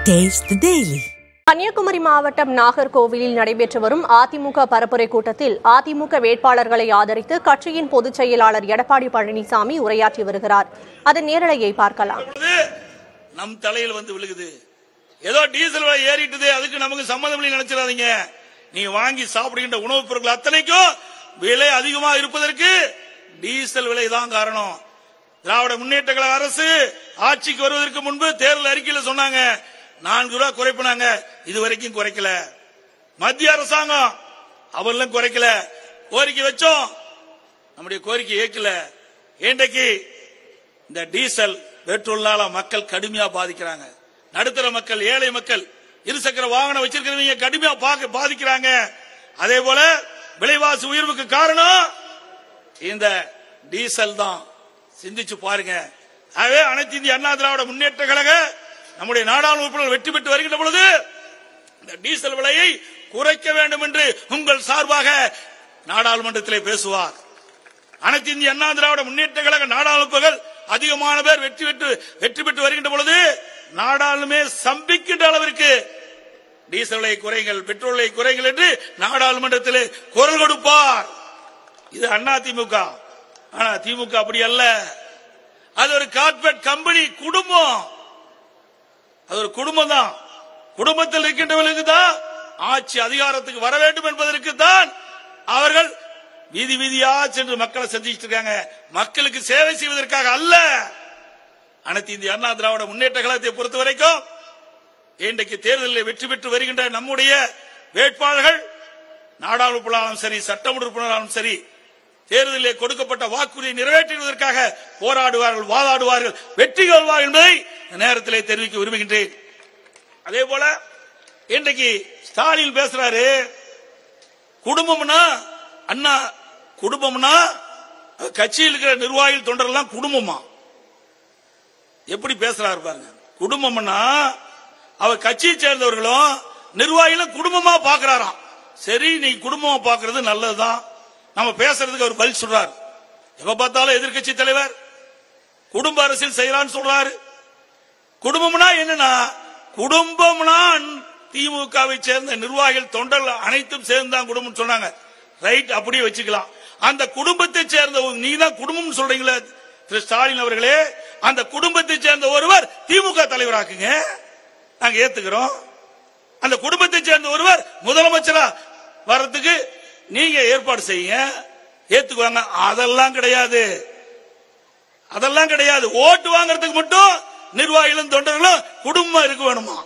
Taste the Daily. Kanyakumari மாவட்டம் நாகர்கோவிலில் நடைபெற்று வரும் அதிமுக பரப்புரை கூட்டத்தில் அதிமுக வேட்பாளர்களை ஆதரித்து கட்சியின் பொதுச் செயலாளர் எடப்பாடி பழனிசாமி உரையாற்றி வருகிறார் அதன் நேரலையை பார்க்கலாம் பொழுது நம் தலையில் வந்து விழுகுது ஏதோ டீசல் விலை ஏறிட்டுது அதுக்கு நமக்கு சம்மதம் இல்லை நினைச்சிடாதீங்க நீ வாங்கி சாப்பிடுகின்ற உணவுப் பொருட்கள் அத்தனைக்கும் விலை அதிகமா இருப்பதற்கு டீசல் விலை தான் காரணம் திராவிட முன்னேற்ற கழக அரசு ஆட்சிக்கு வருவதற்கு முன்பு தேர்தல் அறிக்கையில சொன்னாங்க நான்கு ரூபாய் குறைப்பினாங்க இதுவரைக்கும் குறைக்கல மத்திய அரசாங்கம் அவர்களும் குறைக்கல கோரிக்கை வச்சோம் நம்முடைய கோரிக்கை ஏற்கல இன்றைக்கு இந்த டீசல் பெட்ரோல்னால மக்கள் கடுமையா பாதிக்கிறாங்க நடுத்தர மக்கள் ஏழை மக்கள் இருசக்கர வாகனம் வச்சிருக்கிறவங்க கடுமையா பாக்க- பாதிக்கிறாங்க அதே போல விலைவாசி உயர்வுக்கு காரணம் இந்த டீசல் தான் சிந்திச்சு பாருங்க ஆகவே அனைத்து இந்திய அண்ணா திராவிட முன்னேற்ற கழக நம்முடைய நாடாளுமன்ற உறுப்பினர்கள் வெற்றி பெற்று வருகின்ற பொழுது இந்த டீசல் விலையை குறைக்க வேண்டும் என்று உங்கள் சார்பாக நாடாளுமன்றத்திலே பேசுவார் அனைத்து இந்திய அண்ணா திராவிட முன்னேற்ற கழக நாடாளுமன்றங்கள் அதிகமான பேர் வெற்றி பெற்று வெற்றி பெற்று வருகின்ற பொழுது நாடாளுமே சம்பிக்கின்ற அளவிற்கு டீசல் விலை குறைகள் பெட்ரோல் விலை குறைகள் என்று நாடாளுமன்றத்திலே குரல் கொடுப்பார் இது அண்ணா திமுக ஆனா திமுக அப்படி அல்ல அது ஒரு கார்பரேட் கம்பெனி குடும்பம் அது ஒரு குடும்பம் தான் குடும்பத்தில் இருக்கின்றவர்களுக்கு தான் ஆட்சி அதிகாரத்துக்கு வர வேண்டும் என்பதற்கு தான் அவர்கள் வீதி வீதியா சென்று மக்களை சந்திச்சிட்டு இருக்காங்க மக்களுக்கு சேவை செய்வதற்காக அல்ல அனைத்து இந்திய அண்ணா திராவிட முன்னேற்ற கழகத்தை பொறுத்த வரைக்கும் இன்றைக்கு தேர்தலில் வெற்றி பெற்று வருகின்ற நம்முடைய வேட்பாளர்கள் நாடாளுமன்றாலும் சரி சட்டமன்ற உறுப்பினராலும் சரி தேர்தலில் கொடுக்கப்பட்ட வாக்குறுதியை நிறைவேற்றுவதற்காக போராடுவார்கள் வாதாடுவார்கள் வெற்றி கொள்வார்கள் என்பதை இந்த நேரத்திலே தெரிவிக்க விரும்புகின்றேன் அதே போல இன்றைக்கு ஸ்டாலின் பேசுறாரு குடும்பம்னா அண்ணா குடும்பம்னா கட்சியில் இருக்கிற நிர்வாகிகள் தொண்டரெல்லாம் குடும்பமா எப்படி பேசுறாரு பாருங்க குடும்பம்னா அவர் கட்சியை சேர்ந்தவர்களும் நிர்வாகிகளும் குடும்பமா பாக்குறாராம் சரி நீ குடும்பமா பாக்குறது நல்லதுதான் நம்ம பேசுறதுக்கு அவர் பதில் சொல்றாரு எப்ப பார்த்தாலும் எதிர்க்கட்சி தலைவர் குடும்ப அரசியல் செய்யறான்னு சொல்றாரு குடும்பம்னா என்னன்னா குடும்பம்னா திமுகவை சேர்ந்த நிர்வாகிகள் தொண்டர்கள் அனைத்தும் சேர்ந்து தான் குடும்பம் சொன்னாங்க ரைட் அப்படியே வச்சுக்கலாம் அந்த குடும்பத்தை சேர்ந்த ஒரு- நீ தான் குடும்பம் சொல்றீங்களே திரு ஸ்டாலின் அவர்களே அந்த குடும்பத்தை சேர்ந்த ஒருவர் திமுக தலைவராக்குங்க நாங்க ஏத்துக்கிறோம் அந்த குடும்பத்தை சேர்ந்த ஒருவர் முதலமைச்சரா வர்றதுக்கு நீங்க ஏற்பாடு செய்யுங்க ஏத்துக்குவாங்க அதெல்லாம் கிடையாது அதெல்லாம் கிடையாது ஓட்டு வாங்குறதுக்கு மட்டும் நிர்வாகிகளும் தொண்டர்களும் குடும்பம் இருக்க வேணுமா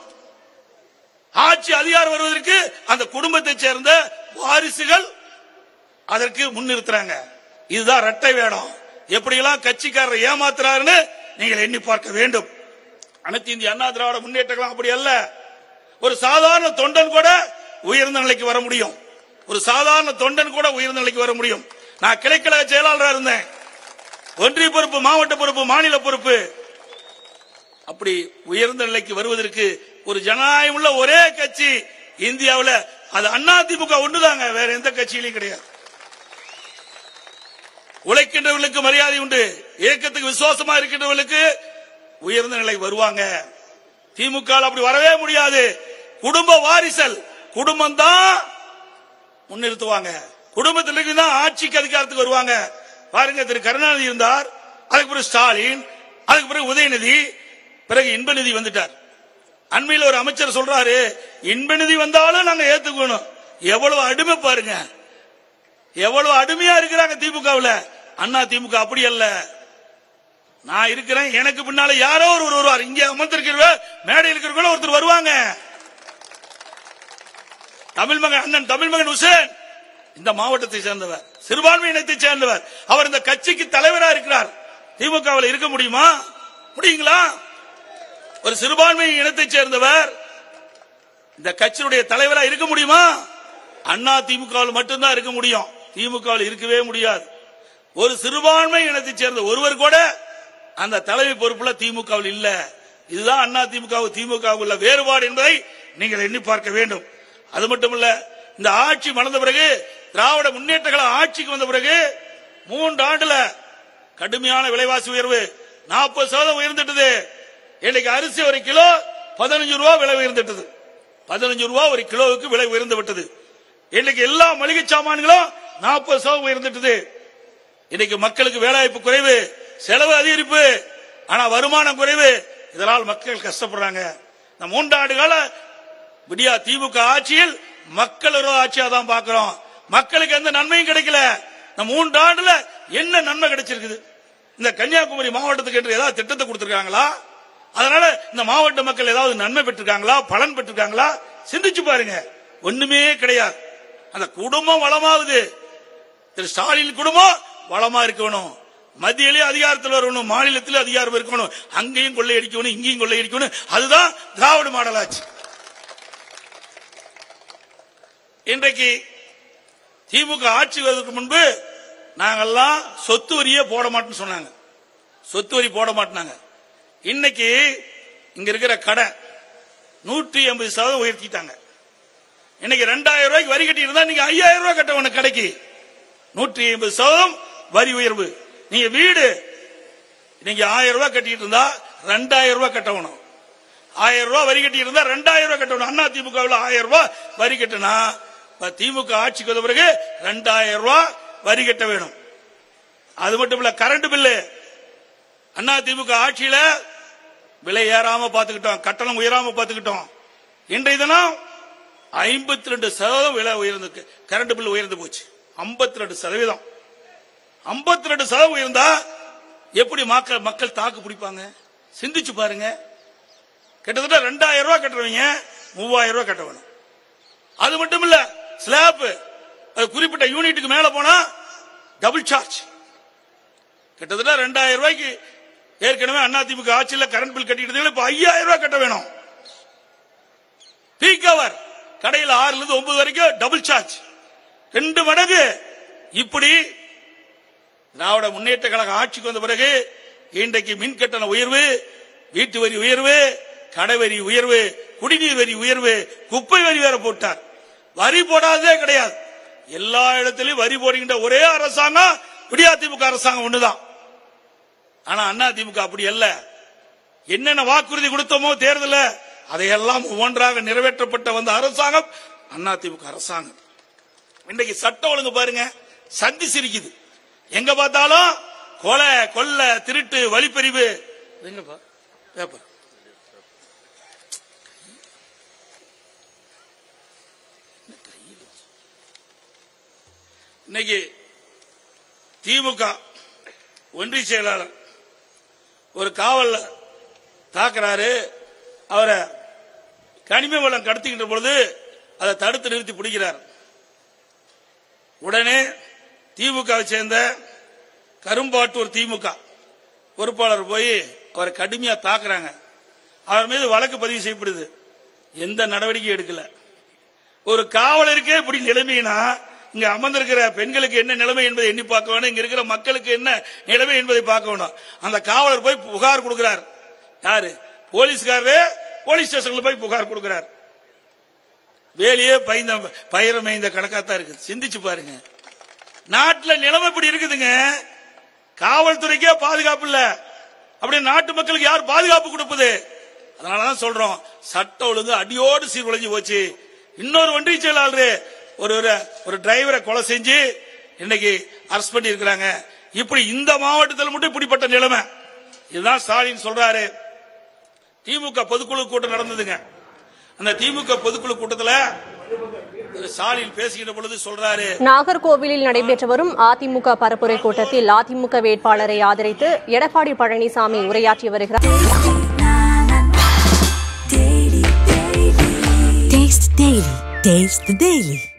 ஆட்சி அதிகாரம் வருவதற்கு அந்த குடும்பத்தை சேர்ந்த வாரிசுகள் அதற்கு முன்னிறுத்துறாங்க இதுதான் இரட்டை வேடம் எப்படியெல்லாம் கட்சிக்காரர் ஏமாத்துறாருன்னு நீங்கள் எண்ணி பார்க்க வேண்டும் அனைத்து இந்திய அண்ணா திராவிட முன்னேற்ற கழகம் அப்படி அல்ல ஒரு சாதாரண தொண்டன் கூட உயர்ந்த நிலைக்கு வர முடியும் ஒரு சாதாரண தொண்டன் கூட உயர்ந்த நிலைக்கு வர முடியும் நான் கிளைக்கழக செயலாளராக இருந்தேன் ஒன்றிய பொறுப்பு மாவட்ட பொறுப்பு மாநில பொறுப்பு அப்படி உயர்ந்த நிலைக்கு வருவதற்கு ஒரு ஜனநாயகம் உள்ள ஒரே கட்சி இந்தியாவில் அது அண்ணா திமுக ஒன்றுதாங்க வேற எந்த கட்சியிலையும் கிடையாது உழைக்கின்றவர்களுக்கு மரியாதை உண்டு இயக்கத்துக்கு விசுவாசமா இருக்கின்றவர்களுக்கு உயர்ந்த நிலை வருவாங்க திமுக ல அப்படி வரவே முடியாது குடும்ப வாரிசல் குடும்பம் தான் முன்னிறுத்துவாங்க குடும்பத்தில் இருந்து தான் ஆட்சிக்கு அதிகாரத்துக்கு வருவாங்க பாருங்க திரு கருணாநிதி இருந்தார் அதுக்கு பிறகு ஸ்டாலின் அதுக்கு பிறகு உதயநிதி பிறகு இன்பநிதி வந்துட்டார் அண்மையில் ஒரு அமைச்சர் சொல்றாரு இன்பநிதி வந்தாலும் நாங்க ஏத்துக்கணும் எவ்வளவு அடிமை பாருங்க எவ்வளவு அடிமையா இருக்கிறாங்க திமுகவுல அண்ணா திமுக அப்படி அல்ல நான் இருக்கிறேன் எனக்கு பின்னால யாரோ ஒருவர் வருவார் இங்க அமர்ந்திருக்கிற மேடையில் இருக்கிறவங்க ஒருத்தர் வருவாங்க தமிழ் மகன் அண்ணன் தமிழ் மகன் உசேன் இந்த மாவட்டத்தை சேர்ந்தவர் சிறுபான்மை இனத்தை சேர்ந்தவர் அவர் இந்த கட்சிக்கு தலைவரா இருக்கிறார் திமுகவில் இருக்க முடியுமா முடியுங்களா ஒரு சிறுபான்மை இனத்தை சேர்ந்தவர் இந்த கட்சியினுடைய தலைவரா இருக்க முடியுமா அண்ணா திமுகவில் மட்டும்தான் இருக்க முடியும் திமுகவில் இருக்கவே முடியாது ஒரு சிறுபான்மை இனத்தை சேர்ந்த ஒருவர் கூட அந்த தலைமை பொறுப்புல திமுகவில் இல்ல இதுதான் அண்ணா திமுக திமுக உள்ள வேறுபாடு என்பதை நீங்கள் எண்ணி பார்க்க வேண்டும் அது மட்டுமல்ல இந்த ஆட்சி மறந்த பிறகு திராவிட முன்னேற்ற கழக ஆட்சிக்கு வந்த பிறகு மூன்று ஆண்டுல கடுமையான விலைவாசி உயர்வு நாற்பது சதவீதம் உயர்ந்துட்டது இன்னைக்கு அரிசி ஒரு கிலோ பதினஞ்சு ரூபா விலை உயர்ந்துட்டது பதினஞ்சு ரூபா ஒரு கிலோவுக்கு விலை உயர்ந்து விட்டது இன்னைக்கு எல்லா மளிகை சாமான்களும் நாற்பது சதவீதம் உயர்ந்துட்டது இன்னைக்கு மக்களுக்கு வேலைவாய்ப்பு குறைவு செலவு அதிகரிப்பு ஆனா வருமானம் குறைவு இதனால் மக்கள் கஷ்டப்படுறாங்க இந்த மூன்றாண்டு கால விடியா திமுக ஆட்சியில் மக்கள் விரோத ஆட்சியா தான் பாக்குறோம் மக்களுக்கு எந்த நன்மையும் கிடைக்கல இந்த மூன்றாண்டுல என்ன நன்மை கிடைச்சிருக்குது இந்த கன்னியாகுமரி மாவட்டத்துக்கு என்று ஏதாவது திட்டத்தை கொடுத்திருக்காங்களா அதனால இந்த மாவட்ட மக்கள் ஏதாவது நன்மை பெற்றிருக்காங்களா பலன் பெற்றிருக்காங்களா சிந்திச்சு பாருங்க ஒண்ணுமே கிடையாது அந்த குடும்பம் வளமாகுது திரு ஸ்டாலின் குடும்பம் வளமா இருக்கணும் மத்தியிலே அதிகாரத்தில் வரணும் மாநிலத்திலே அதிகாரம் இருக்கணும் அங்கேயும் கொள்ளையடிக்கணும் இங்கேயும் கொள்ளையடிக்கணும் அதுதான் திராவிட மாடல் ஆட்சி இன்றைக்கு திமுக ஆட்சி வருவதற்கு முன்பு நாங்கெல்லாம் சொத்து வரியே போட மாட்டோம்னு சொன்னாங்க சொத்து வரி போட மாட்டாங்க இன்னைக்கு இங்க இருக்கிற கடை நூற்றி எண்பது சதவீதம் உயர்த்திட்டாங்க இன்னைக்கு ரெண்டாயிரம் ரூபாய்க்கு வரி கட்டி இருந்தா நீங்க ஐயாயிரம் ரூபாய் கட்ட வேணும் கடைக்கு நூற்றி ஐம்பது சதவீதம் வரி உயர்வு நீங்க வீடு நீங்க ஆயிரம் ரூபாய் கட்டிட்டு இருந்தா ரெண்டாயிரம் ரூபாய் கட்டணும் ஆயிரம் ரூபாய் வரி கட்டி இருந்தா ரெண்டாயிரம் ரூபாய் கட்டணும் அண்ணா திமுகவில் ஆயிரம் ரூபாய் வரி கட்டினா இப்ப திமுக ஆட்சிக்கு வந்த பிறகு ரெண்டாயிரம் ரூபாய் வரி கட்ட வேணும் அது மட்டும் இல்ல கரண்ட் பில்லு அண்ணா திமுக ஆட்சியில விலை ஏறாம பாத்துக்கிட்டோம் கட்டணம் உயராம பாத்துக்கிட்டோம் இன்றைய தினம் ஐம்பத்தி ரெண்டு சதவீதம் விலை உயர்ந்து கரண்ட் பில் உயர்ந்து போச்சு ஐம்பத்தி ரெண்டு சதவீதம் ஐம்பத்தி ரெண்டு சதவீதம் உயர்ந்தா எப்படி மக்கள் மக்கள் தாக்கு பிடிப்பாங்க சிந்திச்சு பாருங்க கிட்டத்தட்ட ரெண்டாயிரம் ரூபாய் கட்டுறவங்க மூவாயிரம் ரூபாய் கட்ட வேணும் அது மட்டும் இல்ல ஸ்லாப் அது குறிப்பிட்ட யூனிட்டுக்கு மேல போனா டபுள் சார்ஜ் கிட்டத்தட்ட ரெண்டாயிரம் ரூபாய்க்கு ஏற்கனவே அதிமுக ஆட்சியில் கரண்ட் பில் கட்டிட்டு இப்ப ஐயாயிரம் ரூபாய் கட்ட வேணும் பீக் அவர் கடையில் ஆறுல இருந்து ஒன்பது வரைக்கும் டபுள் சார்ஜ் ரெண்டு மடங்கு இப்படி திராவிட முன்னேற்ற கழக ஆட்சிக்கு வந்த பிறகு இன்றைக்கு மின் கட்டண உயர்வு வீட்டு வரி உயர்வு கடை வரி உயர்வு குடிநீர் வரி உயர்வு குப்பை வரி வேற போட்டார் வரி போடாததே கிடையாது எல்லா இடத்திலும் வரி போடுகின்ற ஒரே அரசாங்கம் விடியா திமுக அரசாங்கம் ஒண்ணுதான் ஆனா அண்ணா திமுக அப்படி அல்ல என்னென்ன வாக்குறுதி கொடுத்தோமோ தேர்தல அதையெல்லாம் ஒவ்வொன்றாக நிறைவேற்றப்பட்ட வந்த அரசாங்கம் அண்ணா திமுக அரசாங்கம் இன்னைக்கு சட்ட ஒழுங்கு பாருங்க சந்தி சிரிக்குது எங்க பார்த்தாலும் கொலை கொள்ளை திருட்டு வழிப்பறிவு எங்கப்பா பேப்பர் இன்னைக்கு திமுக ஒன்றிய செயலாளர் ஒரு காவல் தாக்குறாரு அவரை கனிம வளம் கடத்துகின்ற பொழுது அதை தடுத்து நிறுத்தி பிடிக்கிறார் உடனே திமுகவை சேர்ந்த கரும்பாட்டூர் திமுக பொறுப்பாளர் போய் அவரை கடுமையா தாக்குறாங்க அவர் மீது வழக்கு பதிவு செய்யப்படுது எந்த நடவடிக்கையும் எடுக்கல ஒரு காவலருக்கே இப்படி நிலைமைனா இங்க அமர்ந்திருக்கிற பெண்களுக்கு என்ன நிலைமை என்பதை எண்ணி பார்க்க வேணும் இங்க இருக்கிற மக்களுக்கு என்ன நிலைமை என்பதை பார்க்க வேணும் அந்த காவலர் போய் புகார் கொடுக்கிறார் யாரு போலீஸ்காரரு போலீஸ் ஸ்டேஷன்ல போய் புகார் கொடுக்கிறார் வேலையே பயந்த பயிரம் இந்த கணக்காத்தான் இருக்கு சிந்திச்சு பாருங்க நாட்டுல நிலைமை இப்படி இருக்குதுங்க காவல்துறைக்கே பாதுகாப்பு இல்ல அப்படியே நாட்டு மக்களுக்கு யார் பாதுகாப்பு கொடுப்பது அதனாலதான் சொல்றோம் சட்ட ஒழுங்கு அடியோடு சீர்குலைஞ்சு போச்சு இன்னொரு ஒன்றிய செயலாளர் ஒரு ஒரு- ஒரு டிரைவரை கொலை செஞ்சு இன்னைக்கு அரெஸ்ட் பண்ணி இருக்கிறாங்க இப்படி இந்த மாவட்டத்தில் மட்டும் இப்படிப்பட்ட நிலைமை இதுதான் ஸ்டாலின் சொல்றாரு திமுக பொதுக்குழு கூட்டம் நடந்ததுங்க அந்த திமுக பொதுக்குழு கூட்டத்துல ஸ்டாலின் பேசுகின்ற பொழுது சொல்றாரு நாகர்கோவிலில் நடைபெற்று வரும் அதிமுக பரப்புரை கூட்டத்தில் அதிமுக வேட்பாளரை ஆதரித்து எடப்பாடி பழனிசாமி உரையாற்றி வருகிறார் Taste the Daily. Taste the Daily.